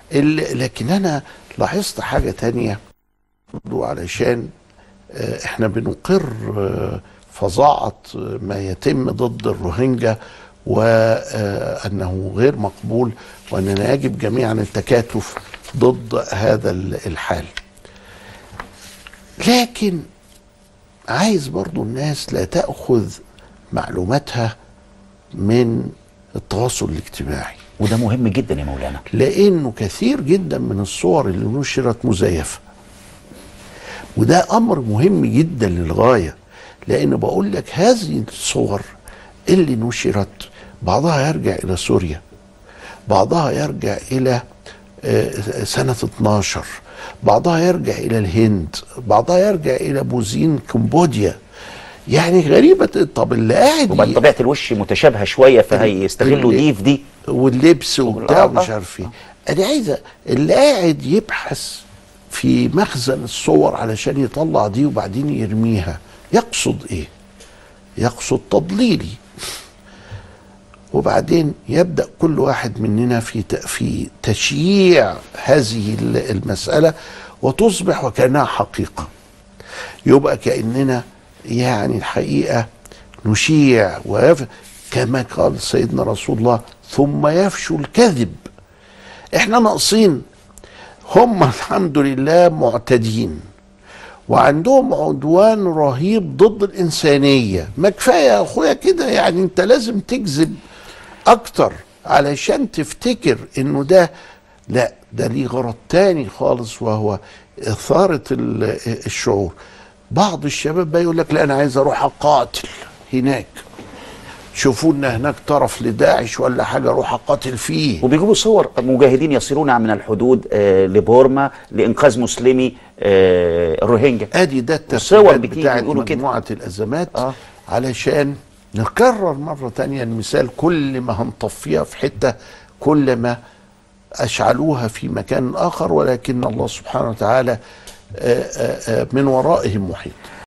ال- لكن انا لاحظت حاجه تانية برضو علشان آه، احنا بنقر آه، فظاعه آه، ما يتم ضد الروهينجا وانه غير مقبول واننا يجب جميعا التكاتف ضد هذا ال- الحال لكن عايز برضو الناس لا تأخذ معلوماتها من التواصل الاجتماعي وده مهم جدا يا مولانا لانه كثير جدا من الصور اللي نشرت مزيفه وده امر مهم جدا للغايه لان بقول لك هذه الصور اللي نشرت بعضها يرجع الى سوريا بعضها يرجع الى آه، سنه 12 بعضها يرجع الى الهند بعضها يرجع الى بوزين كمبوديا يعني غريبه طب اللي قاعد وبعد ي- طبيعه الوش متشابهه شويه فهيستغلوا اللي- دي في دي واللبس وبتاع آه، ومش آه. عارف ايه انا عايزه اللي قاعد يبحث في مخزن الصور علشان يطلع دي وبعدين يرميها يقصد ايه يقصد تضليلي وبعدين يبدا كل واحد مننا في ت- في تشييع هذه ال- المساله وتصبح وكانها حقيقه يبقى كاننا يعني الحقيقه نشيع ويف كما قال سيدنا رسول الله ثم يفشو الكذب احنا ناقصين هم الحمد لله معتدين وعندهم عدوان رهيب ضد الإنسانية ما كفاية يا أخويا كده يعني أنت لازم تكذب أكتر علشان تفتكر إنه ده لا ده ليه غرض تاني خالص وهو إثارة ال- الشعور بعض الشباب بقى يقول لك لا أنا عايز أروح أقاتل هناك شوفونا هناك طرف لداعش ولا حاجة أروح أقاتل فيه وبيجيبوا صور مجاهدين يصلون من الحدود آه، لبورما لانقاذ مسلمي آه، الروهينجا ادي ده والصور الترتيبات بتيجي بتاعت بيقولوا كده. مجموعه الازمات آه. علشان نكرر مره تانية المثال كل ما هنطفيها في حته كل ما اشعلوها في مكان اخر ولكن الله سبحانه وتعالى آه، آه، آه، من ورائهم محيط